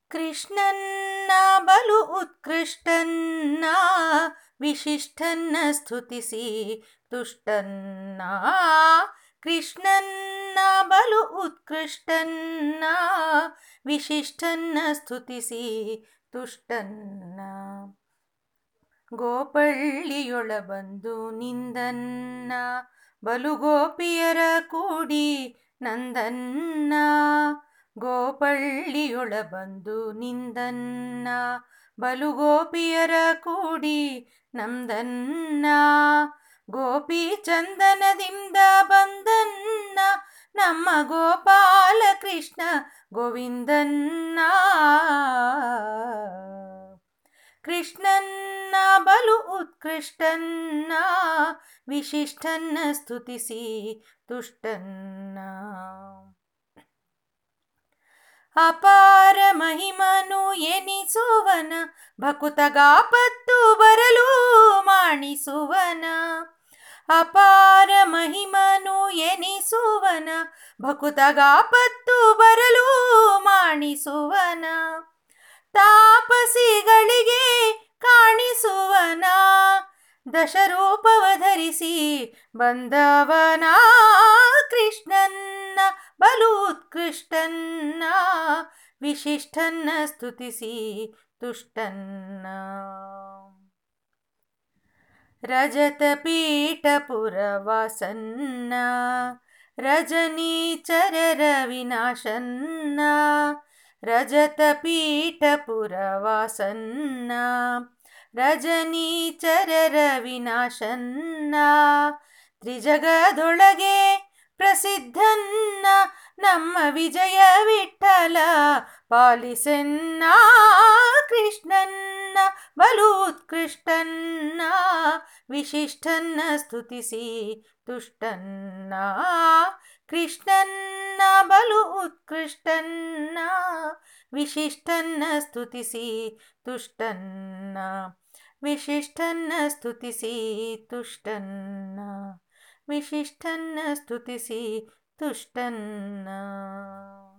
ಕೃಷ್ಣನ್ನ ಬಲು ಉತ್ಕೃಷ್ಟನ್ನ ವಿಶಿಷ್ಟನ್ನ ಸ್ತುತಿಸಿ ತುಷ್ಟನ್ನ ಕೃಷ್ಣನ್ನ ಬಲು ಉತ್ಕೃಷ್ಟನ್ನ ವಿಶಿಷ್ಟನ್ನ ಸ್ತುತಿಸಿ ತುಷ್ಟನ್ನ ಗೋಪಳ್ಳಿಯೊಳ ಬಂದು ನಿಂದನ್ನ ಬಲು ಗೋಪಿಯರ ಕೂಡಿ ನಂದನ್ನ ಗೋಪಳ್ಳಿಯೊಳ ಬಂದು ನಿಂದನ್ನ ಬಲು ಗೋಪಿಯರ ಕೂಡಿ ನಂದನ್ನ ಗೋಪಿ ಚಂದನದಿಂದ ಬಂದನ್ನ ನಮ್ಮ ಗೋಪಾಲ ಕೃಷ್ಣ ಗೋವಿಂದನ್ನ ಕೃಷ್ಣನ್ನ ಬಲು ಉತ್ಕೃಷ್ಟನ್ನ ವಿಶಿಷ್ಟನ್ನ ಸ್ತುತಿಸಿ ತುಷ್ಟನ್ನ ಅಪಾರ ಮಹಿಮನು ಎನಿಸುವನ ಭಕುತಗಾಪತ್ತು ಬರಲು ಮಾಣಿಸುವನ ಅಪಾರ ಮಹಿಮನು ಎನಿಸುವನ ಭಕುತಗಾಪತ್ತು ಬರಲು ಮಾಣಿಸುವನ ತಾಪಸಿಗಳಿಗೆ ಕಾಣಿಸುವನ ದಶರೂಪವ ಧರಿಸಿ ಬಂದವನ ಕೃಷ್ಣನ್ನ ಬಲು ಉತ್ಕೃಷ್ಟನ್ನ ವಿಶಿಷ್ಟನ್ನ ಸ್ತುತಿಸಿ ತುಷ್ಟನ್ನ ರಜತ ಪೀಠಪುರವಾಸನ್ನ ರಜನೀಚರರ ವಿನಾಶನ್ನ ರಜತ ಪೀಠಪುರವಾಸನ್ನ ರಜನೀಚರರ ವಿನಾಶನ್ನ ತ್ರಿಜಗದೊಳಗೆ ಪ್ರಸಿದ್ಧನ್ನ ನಮ್ಮ ವಿಜಯ ವಿಠಲ ಪಾಲಿಸೆನ್ನ ಕೃಷ್ಣನ್ನ ಬಲು ಉತ್ಕೃಷ್ಟನ್ನ ವಿಶಿಷ್ಟನ್ನ ಸ್ತುತಿಸಿ ತುಷ್ಟನ್ನ ಕೃಷ್ಣನ್ನ ಬಲು ಉತ್ಕೃಷ್ಟನ್ನ ವಿಶಿಷ್ಟನ್ನ ಸ್ತುತಿಸಿ ತುಷ್ಟನ್ನ ವಿಶಿಷ್ಟನ್ನ ಸ್ತುತಿಸಿ ತುಷ್ಟನ್ನ ವಿಶಿಷ್ಟನ್ನ ಸ್ತುತಿಸಿ ತುಷ್ಟನ್ನ